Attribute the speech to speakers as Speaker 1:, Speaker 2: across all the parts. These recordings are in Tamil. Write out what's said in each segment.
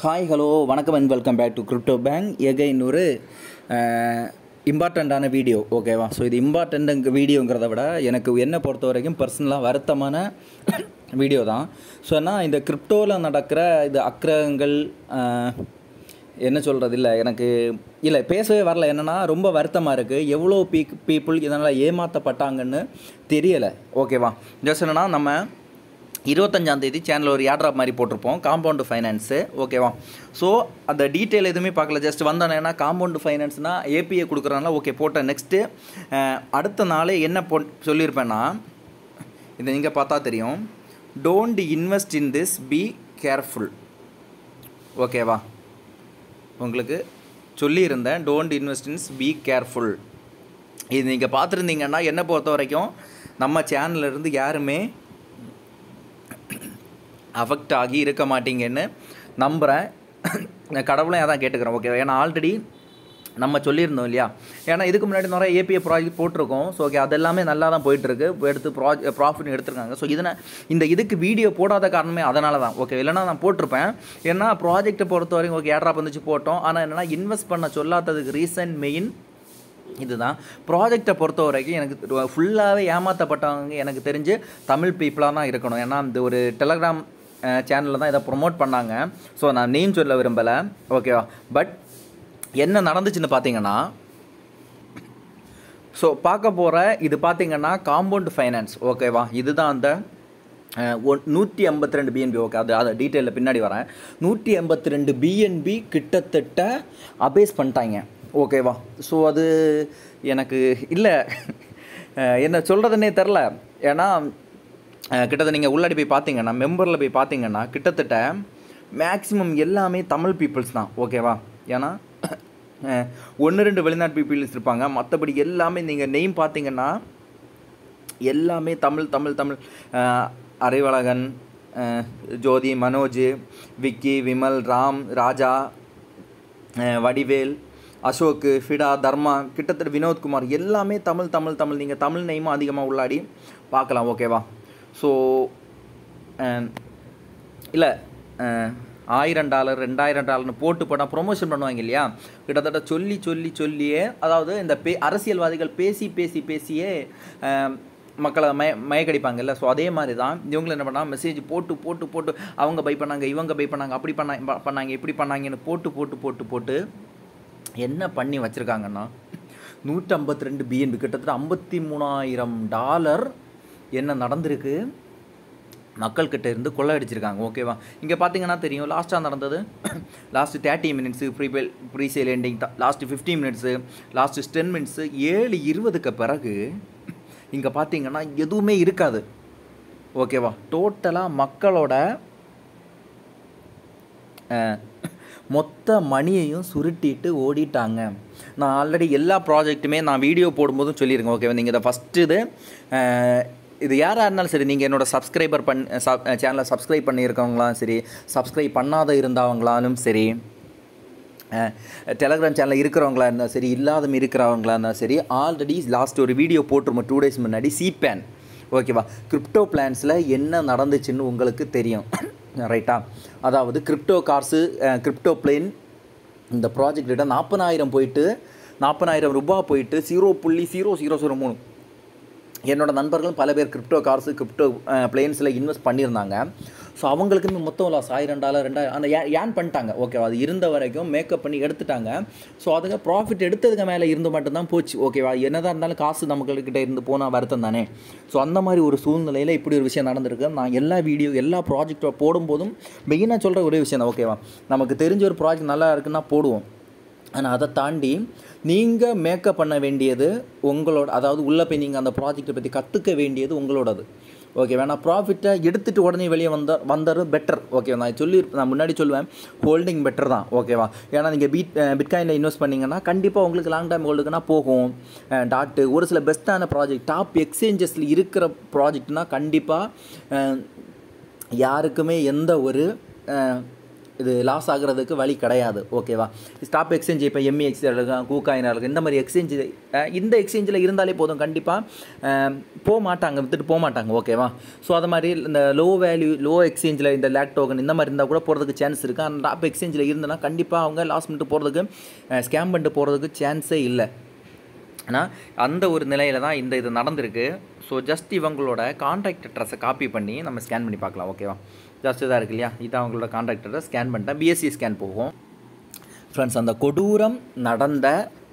Speaker 1: ஹாய் ஹலோ வணக்கம் and welcome back to crypto bank again ஒரு இம்பார்ட்டண்ட்டான வீடியோ ஓகேவா ஸோ இது இம்பார்ட்டண்ட்டுங்க வீடியோங்கிறத விட எனக்கு என்னை பொறுத்த வரைக்கும் பர்சனலாக வருத்தமான வீடியோ தான் ஸோ ஆனால் இந்த கிரிப்டோவில் நடக்கிற இது அக்கிரகங்கள் அஹ், என்ன சொல்கிறது இல்லை எனக்கு இல்லை பேசவே வரல என்னென்னா ரொம்ப வருத்தமாக இருக்குது எவ்வளோ பீ பீப்புள் இதனால் ஏமாற்றப்பட்டாங்கன்னு தெரியலை ஓகேவா ஜஸ்ட் என்னன்னா நம்ம இருபத்தஞ்சாந்தேதி சேனலில் ஒரு ஏட்ராப் மாதிரி போட்டிருப்போம் காம்பவுண்டு ஃபைனான்ஸு ஓகேவா ஸோ அந்த டீட்டெயில் எதுவுமே பார்க்கல ஜஸ்ட் வந்தோன்னே ஏன்னா காம்பவுண்டு ஃபைனான்ஸ்னால் ஏபிஏ கொடுக்குறதுனால ஓகே போட்டேன் நெக்ஸ்ட்டு அடுத்த நாளே என்ன போ சொல்லியிருப்பேன்னா இதை நீங்கள் பார்த்தா தெரியும் don't invest in this be careful ஓகேவா உங்களுக்கு சொல்லியிருந்தேன் don't invest in be careful இது நீங்கள் பார்த்துருந்தீங்கன்னா என்னை பொறுத்த வரைக்கும் நம்ம சேனல்ல இருந்து யாருமே அஃபெக்ட் ஆகி இருக்க மாட்டீங்கன்னு நம்புகிறேன் நான் கடவுளையும் அதான் கேட்டுக்கிறேன் ஓகே ஏன்னா ஆல்ரெடி நம்ம சொல்லியிருந்தோம் இல்லையா ஏன்னா இதுக்கு முன்னாடி நிறைய ஏபிஏ ப்ராஜெக்ட் போட்டிருக்கோம் ஸோ ஓகே அது எல்லாமே நல்லா தான் போயிட்டுருக்கு எடுத்து ப்ராஜ் ப்ராஃபிட் எடுத்திருக்காங்க ஸோ இதனை இந்த இதுக்கு வீடியோ போடாத காரணமே அதனால தான் ஓகே இல்லைனா நான் போட்டிருப்பேன் ஏன்னா ப்ராஜெக்ட்டை பொறுத்த வரைக்கும் ஓகே ஏட்ராப் வந்துச்சு போட்டோம் ஆனால் என்னென்னா இன்வெஸ்ட் பண்ண சொல்லாததுக்கு ரீசன் மெயின் இதுதான் ப்ராஜெக்டை பொறுத்த வரைக்கும் எனக்கு ஃபுல்லாகவே ஏமாற்றப்பட்டவங்க எனக்கு தெரிஞ்சு தமிழ் பீப்புளாக தான் இருக்கணும் ஏன்னா இந்த ஒரு டெலகிராம் சேனலில் தான் இதை ப்ரொமோட் பண்ணாங்க ஸோ நான் நேம் சொல்ல விரும்பலை ஓகேவா பட் என்ன நடந்துச்சுன்னு பார்த்தீங்கன்னா ஸோ பார்க்க போகிற இது பார்த்தீங்கன்னா காம்பவுண்ட் ஃபைனான்ஸ் ஓகேவா இதுதான் அந்த அஹ், ஒன் நூற்றி ஐம்பத்தி ரெண்டு பிஎன்பி ஓகே அது அதை டீட்டெயிலில் பின்னாடி வரேன் நூற்றி எண்பத்தி ரெண்டு பிஎன்பி கிட்டத்தட்ட அபேஸ் பண்ணிட்டாங்க ஓகேவா ஸோ அது எனக்கு இல்லை என்ன சொல்கிறதுனே தெரில ஏன்னா அஹ், கிட்டத்தட்ட நீங்கள் உள்ளாடி போய் பார்த்தீங்கன்னா மெம்பரில் போய் பார்த்தீங்கன்னா கிட்டத்தட்ட மேக்ஸிமம் எல்லாமே தமிழ் பீப்புள்ஸ் தான் ஓகேவா ஏன்னா ஒன்று ரெண்டு வெளிநாட்டு பீப்புள்ஸ் இருப்பாங்க மற்றபடி எல்லாமே நீங்கள் நெய்ம் பார்த்தீங்கன்னா எல்லாமே தமிழ் தமிழ் தமிழ் அஹ், அறிவழகன் அஹ், ஜோதி மனோஜ் விக்கி விமல் ராம் ராஜா அஹ், வடிவேல் அசோக்கு ஃபிடா தர்மா கிட்டத்தட்ட வினோத்குமார் எல்லாமே தமிழ் தமிழ் தமிழ் நீங்கள் தமிழ் நெய்மும் அதிகமாக உள்ளாடி பார்க்கலாம் ஓகேவா ஸோ இல்லை ஆயிரம் டாலர் ரெண்டாயிரம் டாலர்னு போட்டு போட்டால் ப்ரொமோஷன் பண்ணுவாங்க இல்லையா கிட்டத்தட்ட சொல்லி சொல்லி சொல்லியே அதாவது இந்த பே அரசியல்வாதிகள் பேசி பேசி பேசியே அஹ், மக்களை மய மயக்கடிப்பாங்கல்ல ஸோ அதே மாதிரி தான் இவங்களும் என்ன பண்ணால் மெசேஜ் போட்டு போட்டு போட்டு அவங்க பை பண்ணாங்க இவங்க பை பண்ணாங்க அப்படி பண்ணாங்க ப- பண்ணாங்க இப்படி பண்ணாங்கன்னு போட்டு போட்டு போட்டு போட்டு என்ன பண்ணி வச்சுருக்காங்கன்னா நூற்றம்பத்தி ரெண்டு பிஎன்பி கிட்டத்தட்ட ஐம்பத்தி மூணாயிரம் டாலர் என்ன நடந்திருக்கு மக்கள்கிட்ட இருந்து கொள்ளையடிச்சிருக்காங்க ஓகேவா இங்கே பார்த்தீங்கன்னா தெரியும் லாஸ்ட்டாக நடந்தது last thirty minutes pre pre sale ending last fifty minutes last ten minutes ஏழு இருபதுக்கு பிறகு இங்கே பார்த்தீங்கன்னா எதுவுமே இருக்காது ஓகேவா டோட்டலாக மக்களோட அஹ், மொத்த மணியையும் சுருட்டிட்டு ஓடிட்டாங்க நான் ஆல்ரெடி எல்லா ப்ராஜெக்ட்டுமே நான் வீடியோ போடும்போதும் சொல்லியிருக்கேன் ஓகேவா நீங்கள் இதை ஃபஸ்ட்டு இது அஹ், இது யாராக இருந்தாலும் சரி நீங்கள் என்னோட சப்ஸ்கிரைபர் பண் சப் சேனலை சப்ஸ்கிரைப் பண்ணியிருக்கவங்களாம் சரி சப்ஸ்கிரைப் பண்ணாத இருந்தவங்களாலும் சரி டெலகிராம் சேனலில் இருக்கிறவங்களா இருந்தால் சரி இல்லாத இருக்கிறவங்களா இருந்தால் சரி ஆல்ரெடி லாஸ்ட் ஒரு வீடியோ போட்டிருமோ டூ டேஸ் முன்னாடி சிபேன் ஓகேவா கிரிப்டோ பிளான்ஸில் என்ன நடந்துச்சுன்னு உங்களுக்கு தெரியும் ரைட்டா அதாவது கிரிப்டோ கார்ஸு கிரிப்டோ பிளேன் இந்த ப்ராஜெக்ட் கிட்ட நாற்பதாயிரம் போயிட்டு நாற்பதாயிரம் ரூபாய் போயிட்டு ஜீரோ புள்ளி ஜீரோ ஜீரோ ஜீரோ மூணு என்னோட நண்பர்களும் பல பேர் கிரிப்டோ கார்ஸு கிரிப்டோ பிளேன்ஸில் இன்வெஸ்ட் பண்ணியிருந்தாங்க ஸோ அவங்களுக்குமே மொத்தம் லாஸ் ஆயிரம் டாலர் ரெண்டாயிரம் அந்த ஏ- ஏன் பண்ணிட்டாங்க ஓகேவா அது இருந்த வரைக்கும் மேக்கப் பண்ணி எடுத்துட்டாங்க ஸோ அதுங்க ப்ராஃபிட் எடுத்ததுக்கு மேலே இருந்து மட்டும்தான் போச்சு ஓகேவா என்னதான் இருந்தாலும் காசு நம்மக்கிட்ட இருந்து போனால் வருத்தம் தானே ஸோ அந்த மாதிரி ஒரு சூழ்நிலையில் இப்படி ஒரு விஷயம் நடந்திருக்கு நான் எல்லா வீடியோ எல்லா ப்ராஜெக்டை போடும்போதும் மெயினாக சொல்கிற ஒரே விஷயம் தான் ஓகேவா நமக்கு தெரிஞ்ச ஒரு ப்ராஜெக்ட் நல்லா இருக்குன்னா போடுவோம் ஆனால் அதை தாண்டி நீங்கள் மேக்கப் பண்ண வேண்டியது உங்களோட அதாவது உள்ளே போய் நீங்கள் அந்த ப்ராஜெக்ட்டை பற்றி கற்றுக்க வேண்டியது உங்களோடது ஓகே வேணா ப்ராஃபிட்டை எடுத்துகிட்டு உடனே வெளியே வந்த வந்தது பெட்டர் ஓகே நான் சொல்லி நான் முன்னாடி சொல்லுவேன் ஹோல்டிங் பெட்டர் தான் ஓகேவா ஏன்னா நீங்கள் பீட் பிட்காயினில் இன்வெஸ்ட் பண்ணீங்கன்னா கண்டிப்பாக உங்களுக்கு லாங் டைம் ஹோல்டுக்குனா போகும் டாட்டு ஒரு சில பெஸ்ட்டான ப்ராஜெக்ட் டாப் எக்ஸ்சேஞ்சஸில் இருக்கிற ப்ராஜெக்ட்னா கண்டிப்பாக யாருக்குமே எந்த ஒரு அஹ், இது லாஸ் ஆகுறதுக்கு வழி கிடையாது ஓகேவா ஸ்டாப் எக்ஸ்சேஞ்ச் இப்போ எம்இ எக்ஸ் இருக்கும் கூகாயினாக இருக்கும் இந்த மாதிரி எக்ஸ்சேஞ்ச் இந்த எக்ஸ்சேஞ்சில் இருந்தாலே போதும் கண்டிப்பாக போக மாட்டாங்க வித்துட்டு போக மாட்டாங்க ஓகேவா ஸோ அது மாதிரி இந்த லோ வேல்யூ லோ எக்ஸ்சேஞ்சில் இந்த லேக் டோக்கன் இந்த மாதிரி இருந்தால் கூட போகிறதுக்கு சான்ஸ் இருக்குது அந்த டாப் எக்ஸ்சேஞ்சில் இருந்தனா கண்டிப்பாக அவங்க லாஸ் பண்ணிட்டு போகிறதுக்கு ஸ்கேம் பண்ணிட்டு போகிறதுக்கு சான்ஸே இல்லை ஆனால் அந்த ஒரு நிலையில் தான் இந்த இது நடந்திருக்கு ஸோ ஜஸ்ட் இவங்களோட கான்டாக்ட் அட்ரஸை காப்பி பண்ணி நம்ம ஸ்கேன் பண்ணி பார்க்கலாம் ஓகேவா ஜஸ்ட் இதாக இருக்கு இல்லையா இது அவங்களோட கான்டாக்ட் அட்ரஸ் ஸ்கேன் பண்ணிட்டேன் பிஎஸ்சி ஸ்கேன் போகும் ஃப்ரெண்ட்ஸ் அந்த கொடூரம் நடந்த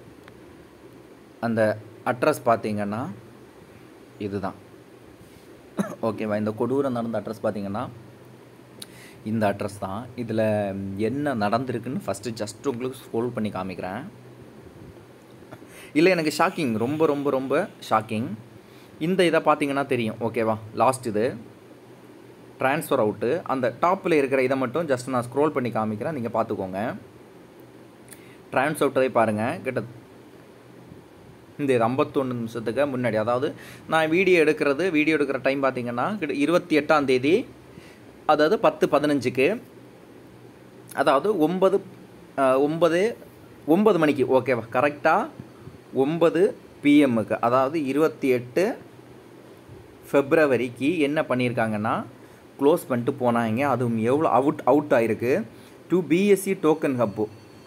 Speaker 1: அந்த அட்ரஸ் பார்த்தீங்கன்னா இதுதான் ஓகேவா இந்த கொடூரம் நடந்த அட்ரஸ் பார்த்தீங்கன்னா இந்த அட்ரஸ் தான் இதில் என்ன நடந்திருக்குன்னு ஃபஸ்ட்டு ஜஸ்ட் உங்களுக்கு ஸ்க்ரோல் பண்ணி காமிக்கிறேன் இல்லை எனக்கு ஷாக்கிங் ரொம்ப ரொம்ப ரொம்ப ஷாக்கிங் இந்த இதை பார்த்தீங்கன்னா தெரியும் ஓகேவா லாஸ்ட் இது ட்ரான்ஸ்ஃபர் அவுட்டு அந்த டாப்பில் இருக்கிற இதை மட்டும் ஜஸ்ட் நான் ஸ்க்ரோல் பண்ணி காமிக்கிறேன் நீங்கள் பார்த்துக்கோங்க ட்ரான்ஸ் அவுட்டதை பாருங்கள் கிட்ட இந்த இது ஐம்பத்தொன்று நிமிஷத்துக்கு முன்னாடி அதாவது நான் வீடியோ எடுக்கிறது வீடியோ எடுக்கிற டைம் பார்த்தீங்கன்னா கிட்ட இருபத்தி எட்டாம் தேதி அதாவது பத்து பதினஞ்சுக்கு அதாவது ஒன்பது அஹ், ஒன்பது ஒன்பது மணிக்கு ஓகேவா கரெக்டாக ஒன்பது பிஎம்முக்கு அதாவது இருபத்தி எட்டு ஃபெப்ரவரிக்கு என்ன பண்ணியிருக்காங்கன்னா க்ளோஸ் பண்ணிட்டு போனாங்க அதுவும் எவ்வளோ அவுட் அவுட் ஆயிருக்கு டு பிஎஸ்சி டோக்கன் ஹப்பு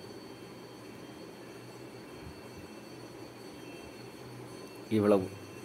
Speaker 1: இவ்வளவு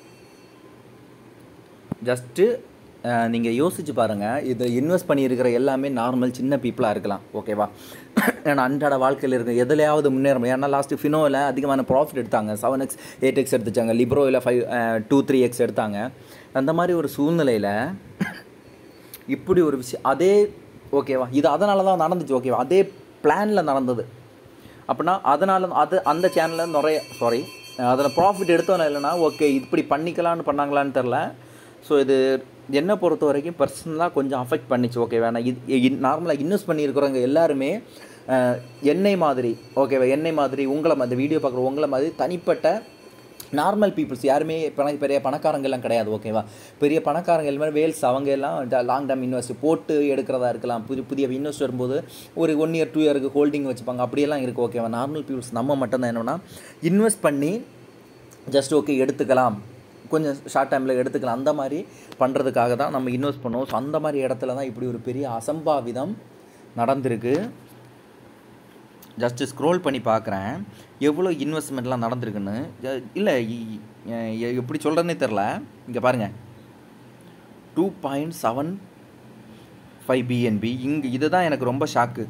Speaker 1: ஜஸ்ட்டு நீங்கள் யோசிச்சு பாருங்கள் இது இன்வெஸ்ட் பண்ணியிருக்கிற எல்லாமே நார்மல் சின்ன பீப்புளாக இருக்கலாம் ஓகேவா ஏன்னா அன்றாட வாழ்க்கையில் இருக்க எதுலையாவது முன்னேற முடியும் ஏன்னா லாஸ்ட்டு ஃபினோவில் அதிகமான ப்ராஃபிட் எடுத்தாங்க செவன் எக்ஸ் எயிட் எக்ஸ் எடுத்துச்சாங்க லிப்ரோவில் ஃபைவ் டூ த்ரீ எக்ஸ் எடுத்தாங்க அந்த மாதிரி ஒரு சூழ்நிலையில் இப்படி ஒரு விஷயம் அதே ஓகேவா இது அதனால தான் நடந்துச்சு ஓகேவா அதே பிளானில் நடந்தது அப்படின்னா அதனால அது அந்த சேனலில் நிறைய சாரி அதில் ப்ராஃபிட் எடுத்தோன்னு இல்லைன்னா ஓகே இப்படி பண்ணிக்கலான்னு பண்ணாங்களான்னு தெரில ஸோ இது என்னை பொறுத்த வரைக்கும் பர்சனலாக கொஞ்சம் அஃபெக்ட் பண்ணிச்சு ஓகேவா நான் இது நார்மலாக இன்வெஸ்ட் பண்ணியிருக்கிறவங்க எல்லாருமே அஹ், என்னை மாதிரி ஓகேவா என்னை மாதிரி உங்களை மாதிரி வீடியோ பார்க்குற உங்களை மாதிரி தனிப்பட்ட நார்மல் பீப்புள்ஸ் யாருமே பண பெரிய பணக்காரங்க எல்லாம் கிடையாது ஓகேவா பெரிய பணக்காரங்க எல்லாமே வேல்ஸ் அவங்க எல்லாம் லாங் டேர்ம் இன்வெஸ்ட் போட்டு எடுக்கிறதா இருக்கலாம் புதிய புதிய இன்வெஸ்ட் வரும்போது ஒரு ஒன் இயர் டூ இயருக்கு ஹோல்டிங் வச்சுப்பாங்க அப்படியெல்லாம் இருக்குது ஓகேவா நார்மல் பீப்புள்ஸ் நம்ம மட்டும்தான் என்னன்னா இன்வெஸ்ட் பண்ணி ஜஸ்ட் ஓகே எடுத்துக்கலாம் கொஞ்சம் ஷார்ட் டைமில் எடுத்துக்கலாம் அந்த மாதிரி பண்ணுறதுக்காக தான் நம்ம இன்வெஸ்ட் பண்ணுவோம் ஸோ அந்த மாதிரி இடத்துல தான் இப்படி ஒரு பெரிய அசம்பாவிதம் நடந்திருக்கு ஜஸ்ட்டு ஸ்க்ரோல் பண்ணி பார்க்குறேன் எவ்வளோ இன்வெஸ்ட்மெண்ட்லாம் நடந்திருக்குன்னு ஜ- இல்லை இ- எ- எப்படி சொல்கிறதுனே தெரில இங்கே பாருங்கள் two point seven five BNB இங்கே இதுதான் எனக்கு ரொம்ப ஷாக்கு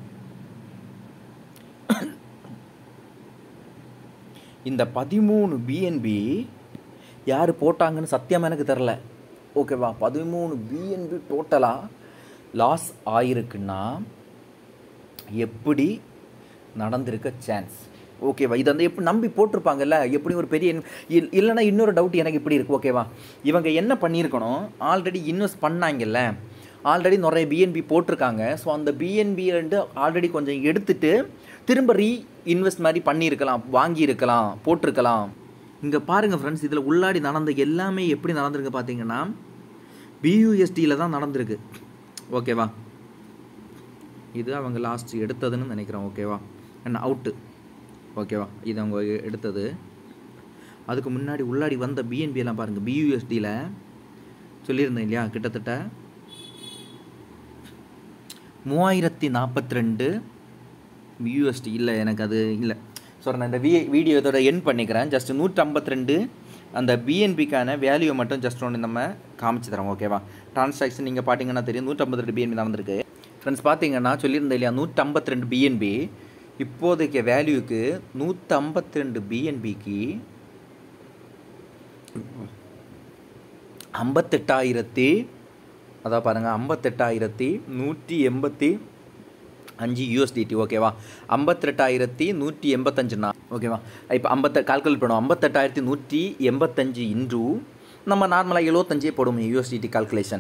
Speaker 1: இந்த பதிமூணு பிஎன்பி யார் போட்டாங்கன்னு சத்தியமாக எனக்கு தெரில ஓகேவா பதிமூணு பிஎன்பி டோட்டலாக லாஸ் ஆயிருக்குன்னா எப்படி நடந்திருக்க சான்ஸ் ஓகேவா இதை வந்து எப்படி நம்பி போட்டிருப்பாங்கல்ல எப்படி ஒரு பெரிய இன்- இல்- இல்லைன்னா இன்னொரு டவுட் எனக்கு இப்படி இருக்கு ஓகேவா இவங்க என்ன பண்ணியிருக்கணும் ஆல்ரெடி இன்வெஸ்ட் பண்ணாங்கல்ல ஆல்ரெடி நிறைய பிஎன்பி போட்டிருக்காங்க ஸோ அந்த பிஎன்பிலேருந்து ஆல்ரெடி கொஞ்சம் எடுத்துட்டு திரும்ப ரீ இன்வெஸ்ட் மாதிரி பண்ணியிருக்கலாம் வாங்கியிருக்கலாம் போட்டிருக்கலாம் இங்கே பாருங்கள் ஃப்ரெண்ட்ஸ் இதில் உள்ளாடி நடந்த எல்லாமே எப்படி நடந்திருக்கு பார்த்தீங்கன்னா பியூஎஸ்டியில் தான் நடந்திருக்கு ஓகேவா இது அவங்க லாஸ்ட் எடுத்ததுன்னு நினைக்கிறேன் ஓகேவா என்ன அவுட்டு ஓகேவா இது அவங்க எ- எடுத்தது அதுக்கு முன்னாடி உள்ளாடி வந்த பிஎன்பி எல்லாம் பாருங்கள் பியூஎஸ்டியில் சொல்லியிருந்தேன் இல்லையா கிட்டத்தட்ட மூவாயிரத்தி நாற்பத்தி ரெண்டு யூஎஸ்டி இல்லை எனக்கு அது இல்லை சாரி நான் இந்த வி வீடியோ இதோட என் பண்ணிக்கிறேன் ஜஸ்ட் நூற்றம்பத்தி ரெண்டு அந்த பிஎன்பிக்கான வேல்யூ மட்டும் ஜஸ்ட் ஒன்று நம்ம காமிச்சு தரோம் ஓகேவா ட்ரான்சாக்ஷன் நீங்கள் பார்த்தீங்கன்னா தெரியும் நூற்றம்பத்தி ரெண்டு பிஎன்பி நடந்திருக்கு ஃப்ரெண்ட்ஸ் பார்த்தீங்கன்னா சொல்லியிருந்தேன் இல்லையா நூற்றம்பத்தி ரெண்டு பிஎன்பி இப்போதைக்கு வேல்யூக்கு நூற்றம்பத்தி ரெண்டு பிஎன்பிக்கு ஐம்பத்தெட்டாயிரத்தி அதான் பாருங்கள் ஐம்பத்தெட்டாயிரத்தி நூற்றி எண்பத்தி அஞ்சு யூஎஸ்டிடி ஓகேவா ஐம்பத்தெட்டாயிரத்தி நூற்றி எண்பத்தஞ்சுண்ணா ஓகேவா இப்போ ஐம்பத்த கால்குலேட் பண்ணுவோம் ஐம்பத்தெட்டாயிரத்தி நூற்றி எண்பத்தஞ்சு இன்ட்ரூ நம்ம நார்மலாக எழுபத்தஞ்சே போடுவோம் யூஎஸ்டிடி கால்குலேஷன்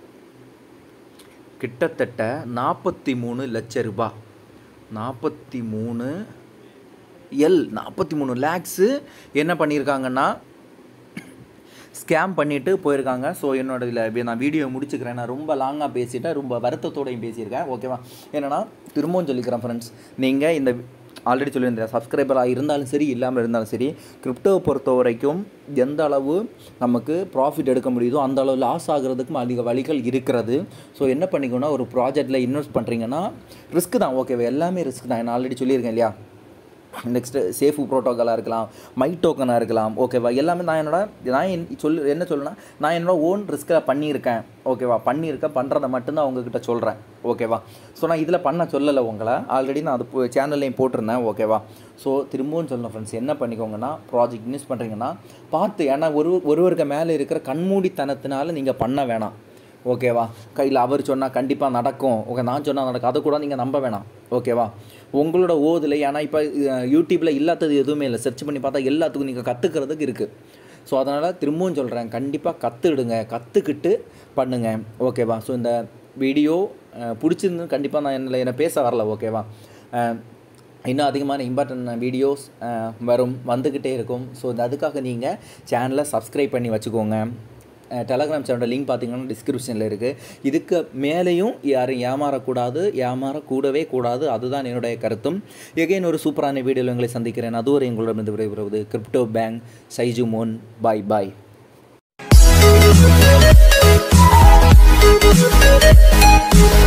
Speaker 1: கிட்டத்தட்ட நாற்பத்தி மூணு லட்ச ரூபாய் நாற்பத்தி மூணு எல் நாற்பத்தி மூணு லேக்ஸு என்ன பண்ணியிருக்காங்கன்னா ஸ்கேம் பண்ணிவிட்டு போயிருக்காங்க ஸோ என்னோட இதில் நான் வீடியோ முடிச்சுக்கிறேன் நான் ரொம்ப லாங்காக பேசிட்டேன் ரொம்ப வருத்தத்தோடையும் பேசியிருக்கேன் ஓகேவா என்னென்னா திரும்பவும் சொல்லிக்கிறேன் ஃப்ரெண்ட்ஸ் நீங்கள் இந்த ஆல்ரெடி சொல்லியிருந்தேன் சப்ஸ்கிரைபராக இருந்தாலும் சரி இல்லாமல் இருந்தாலும் சரி கிரிப்டோவை பொறுத்த வரைக்கும் எந்த அளவு நமக்கு ப்ராஃபிட் எடுக்க முடியுதோ அந்த அளவு லாஸ் ஆகிறதுக்கும் அதிக வழிகள் இருக்கிறது ஸோ என்ன பண்ணிக்கணும்னா ஒரு ப்ராஜெக்ட்டில் இன்வெஸ்ட் பண்ணுறீங்கன்னா ரிஸ்க் தான் ஓகேவா எல்லாமே ரிஸ்க் தான் நான் ஆல்ரெடி சொல்லியிருக்கேன் இல்லையா நெக்ஸ்ட்டு சேஃபு ப்ரோட்டோக்காலாக இருக்கலாம் மை டோக்கனாக இருக்கலாம் ஓகேவா எல்லாமே நான் என்னோட நான் என் சொல்லு என்ன சொல்லுன்னா நான் என்னோட ஓன் ரிஸ்கில் பண்ணியிருக்கேன் ஓகேவா பண்ணியிருக்கேன் பண்ணுறதை மட்டும்தான் உங்ககிட்ட சொல்கிறேன் ஓகேவா ஸோ நான் இதில் பண்ண சொல்லலை உங்களை ஆல்ரெடி நான் அது சேனல்லையும் போட்டிருந்தேன் ஓகேவா ஸோ திரும்பவும் சொல்லணும் ஃப்ரெண்ட்ஸ் என்ன பண்ணிக்கோங்கன்னா ப்ராஜெக்ட் இன்வெஸ்ட் பண்ணுறீங்கன்னா பார்த்து ஏன்னா ஒரு ஒருவருக்கு மேலே இருக்கிற கண்மூடித்தனத்தினால நீங்கள் பண்ண வேணாம் ஓகேவா கையில் அவர் சொன்னால் கண்டிப்பாக நடக்கும் ஓகே நான் சொன்னால் நடக்கும் அதை கூட நீங்கள் நம்ப வேணாம் ஓகேவா உங்களோட ஓதில் ஏன்னா இப்போ யூடியூப்பில் இல்லாதது எதுவுமே இல்லை சர்ச் பண்ணி பார்த்தா எல்லாத்துக்கும் நீங்கள் கற்றுக்கிறதுக்கு இருக்குது ஸோ அதனால் திரும்பவும் சொல்கிறேன் கண்டிப்பாக கற்றுடுங்க கற்றுக்கிட்டு பண்ணுங்கள் ஓகேவா ஸோ இந்த வீடியோ பிடிச்சிருந்து கண்டிப்பாக நான் என்ன என்ன பேச வரல ஓகேவா இன்னும் அதிகமான இம்பார்ட்டன்ட் வீடியோஸ் வரும் வந்துக்கிட்டே இருக்கும் ஸோ அதுக்காக நீங்கள் சேனலை சப்ஸ்கிரைப் பண்ணி வச்சுக்கோங்க டெலகிராம் சேனலோட லிங்க் பார்த்தீங்கன்னா டிஸ்கிரிப்ஷனில் இருக்குது இதுக்கு மேலேயும் யாரும் ஏமாறக்கூடாது ஏமாறக்கூடவே கூடாது அதுதான் என்னுடைய கருத்தும் எகைன் ஒரு சூப்பரான வீடியோவில் உங்களை சந்திக்கிறேன் அதுவரை எங்களிடமிருந்து விடைபெறுவது crypto bank Saiju Mon bye bye
Speaker 2: Thank you.